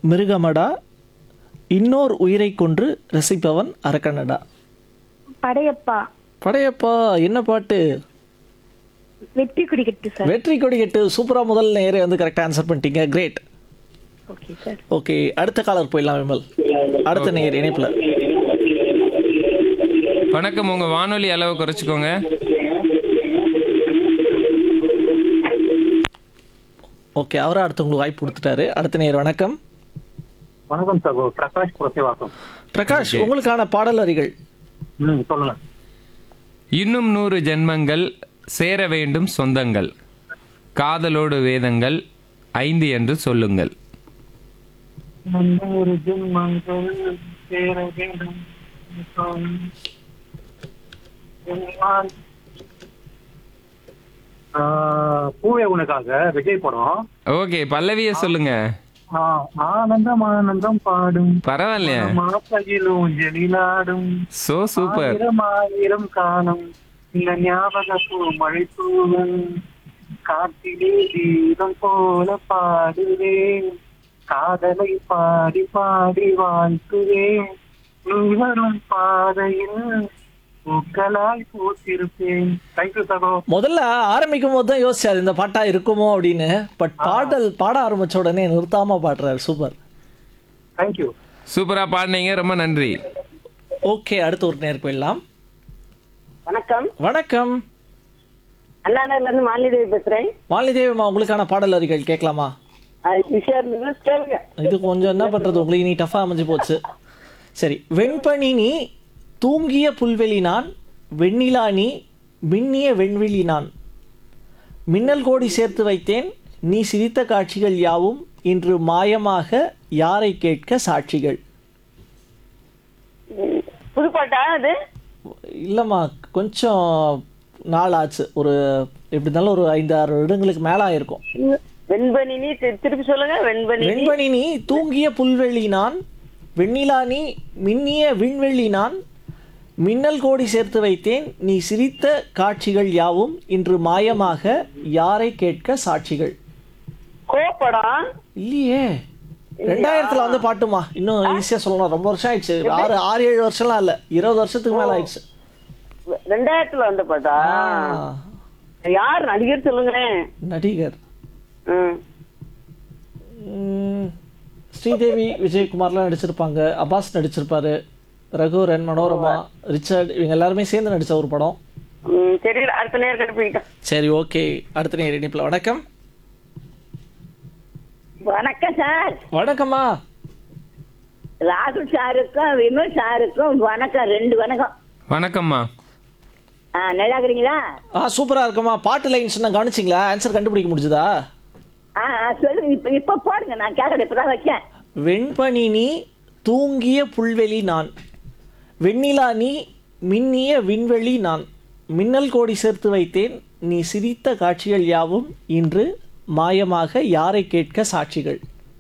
மிருகமடா இன்னோர் உயிரை கொன்று ரசிப்பவன் அரக்கனடா படையப்பா படையப்பா என்ன பாட்டு வெற்றி குடிக்கட்டு சார் வெற்றி கொடி கெட்டு சூப்பரா முதல் நேரே வந்து கரெக்டாக ஆன்சர் பண்ணிட்டீங்க கிரேட் ஓகே சார் ஓகே அடுத்த காலர் போயிடலாம் விமல் அடுத்த நேர் இணைப்புல வணக்கம் உங்க வானொலி அளவை குறைச்சிக்கோங்க ஓகே அவரும் அடுத்தவங்களுக்கு வாய்ப்பு கொடுத்துட்டாரு அடுத்த நேர் வணக்கம் வணக்கம் சகோ பிரகாஷ் புரசேவாக்கம் பிரகாஷ் உங்களுக்கான பாடல் வரிகள் ம் சொல்லுங்க இன்னும் நூறு ஜென்மங்கள் சேர வேண்டும் சொந்தங்கள் காதலோடு வேதங்கள் ஐந்து என்று சொல்லுங்கள் ஒரு ஜென்மங்கள் சேர வேண்டும் ஆஹ், பூவே உனக்காக விஜய் படம் ஓகே பல்லவிய சொல்லுங்க ஆஹ், ஆனந்தம் ஆனந்தம் பாடும் பரவாயில்லையா மாப்பையிலும் ஜெனிலாடும் சோ சூப்பர் ஆயிரம் ஆயிரம் காணும் இந்த ஞாபக பூ மழை தூவும் காத்திலே தீபம் போல பாடுவேன் காதலை பாடி பாடி வாழ்த்துவேன் நீ வரும் பாதையில் பூக்களாய் பூத்திருப்பேன் தேங்க்யூ சகோ முதல்ல ஆரம்பிக்கும் போது தான் யோசிச்சாரு இந்த பாட்டா இருக்குமோ அப்படின்னு பட் பாடல் பாட ஆரம்பிச்ச உடனே நிறுத்தாம பாடுறாரு சூப்பர் தேங்க்யூ சூப்பரா பாடினீங்க ரொம்ப நன்றி ஓகே அடுத்து ஒரு நேர் போயிடலாம் வணக்கம் வணக்கம் அண்ணாநகர்ல இருந்து மாலிதேவி பேசுறேன் மாலிதேவிமா உங்களுக்கான பாடல் வரிகள் கேட்கலாமா அது ஈஸியா இருந்தது கேளுங்க இது கொஞ்சம் என்ன பண்றது உங்களுக்கு நீ டஃபா அமைஞ்சு போச்சு சரி வெண்பனி நீ தூங்கிய புல்வெளி நான் வெண்ணிலா நீ மின்னிய வெண்வெளி நான் மின்னல் கோடி சேர்த்து வைத்தேன் நீ சிரித்த காட்சிகள் யாவும் இன்று மாயமாக யாரை கேட்க சாட்சிகள் புதுப்பாட்டா அது இல்லைம்மா கொஞ்சம் நாள் ஆச்சு ஒரு எப்படி இருந்தாலும் ஒரு ஐந்து ஆறு வருடங்களுக்கு மேலே ஆயிருக்கும் வெண்பனி நீ தி- திருப்பி சொல்லுங்க வெண்பனி நீ. வெண்பனி நீ தூங்கிய புல்வெளி நான் வெண்ணிலா நீ மின்னிய விண்வெளி நான் மின்னல் கோடி சேர்த்து வைத்தேன் நீ சிரித்த காட்சிகள் யாவும் இன்று மாயமாக யாரை கேட்க சாட்சிகள் கோப்படம் இல்லையே ரெண்டாயிரத்துல வந்து பாட்டுமா இன்னும் ஈஸியா சொல்லணும் ரொம்ப வருஷம் ஆயிடுச்சு ஆறு ஆறு ஏழு வருஷம்லாம் இல்ல இருபது வருஷத்துக்கு மேல ஆயிடுச்சு ரெண்டாயிரத்துல வந்த பாட்டா ஆ, யார் நடிகர் சொல்லுங்களேன் நடிகர் ம். ம், ஸ்ரீதேவி விஜயகுமார்லாம் நடிச்சிருப்பாங்க அப்பாஸ் நடிச்சிருப்பாரு ரகுவரன் மனோரமா ரிச்சர்ட் இவங்க எல்லாருமே சேர்ந்து நடிச்ச ஒரு படம் ம், தெரியல அடுத்த நேரம் கண்டுபிடிக்கிட்டேன் சரி ஓகே அடுத்த நேர் இணைப்பில் வணக்கம் வணக்கம் சார் வணக்கம்மா ராகுல் சாருக்கும் விமல் சாருக்கும் வணக்கம் ரெண்டு வணக்கம் வணக்கம்மா ஆ நல்லா இருக்கிறீங்களா ஆ சூப்பரா இருக்குமா பாட்டு லைன்ஸ் நான் கவனிச்சிங்களா ஆன்சர் கண்டுபிடிக்க முடிஞ்சுதா ஆ ஆ, சொல்லுங்க இப்ப இப்ப போடுங்க நான் கேட்கறேன் இப்பதான் வைக்கேன் வெண்பனி நீ தூங்கிய புல்வெளி நான் வெண்ணிலா நீ மின்னிய விண்வெளி நான் மின்னல் கோடி சேர்த்து வைத்தேன் நீ சிரித்த காட்சிகள் யாவும் இன்று மாயமாக யாரை கேட்க சாட்சிகள்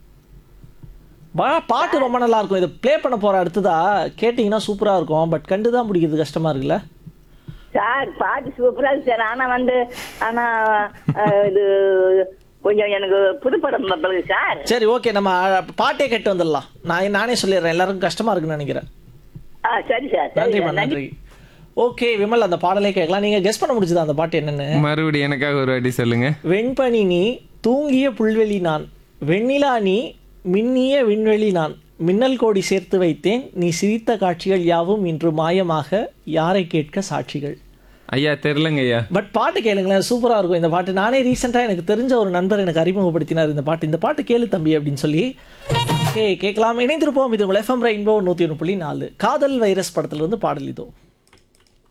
பா- பாட்டு ரொம்ப நல்லா இருக்கும் இதை ப்ளே பண்ண போற அடுத்ததா கேட்டிங்கன்னா சூப்பரா இருக்கும் பட் கண்டு தான் பிடிக்கிறது கஷ்டமா இருக்குல்ல சார் பாட்டு சூப்பரா இருக்கு சார் ஆனா வந்து ஆனா ஆ, இது கொஞ்சம் எனக்கு புதுப்படம் பண்றது சார் சரி ஓகே நம்ம அஹ், பாட்டே கேட்டு வந்துடலாம் நான் நானே சொல்லிடுறேன் எல்லாருக்கும் கஷ்டமா இருக்குன்னு நினைக்கிறேன் ஆ சரி சார் சரி நன்றிம்மா சார், நன்றி நன்றி ஓகே விமல் அந்த பாடலே கேட்கலாம் நீங்க கெஸ் பண்ண முடிஞ்சதா அந்த பாட்டு என்னன்னு மறுபடியும் எனக்காக ஒரு வாட்டி சொல்லுங்க வெண்பனி நீ தூங்கிய புல்வெளி நான் வெண்ணிலா நீ மின்னிய விண்வெளி நான் மின்னல் கோடி சேர்த்து வைத்தேன் நீ சிரித்த காட்சிகள் யாவும் இன்று மாயமாக யாரை கேட்க சாட்சிகள் ஐயா தெரிலங்க ஐயா பட் பாட்டு கேளுங்களேன் சூப்பராக இருக்கும் இந்த பாட்டு நானே ரீசெண்டாக எனக்கு தெரிஞ்ச ஒரு நண்பர் எனக்கு அறிமுகப்படுத்தினார் இந்த பாட்டு இந்த பாட்டு கேளு தம்பி அப்படின்னு சொல்லி ஓகே கேட்கலாம் இணைந்திருப்போம் இது உங்கள் எஃப்எம் ரெயின்போ நூற்றி ஒன்று புள்ளி நாலு காதல் வைரஸ் படத்துல இருந்து பாடல் இதோ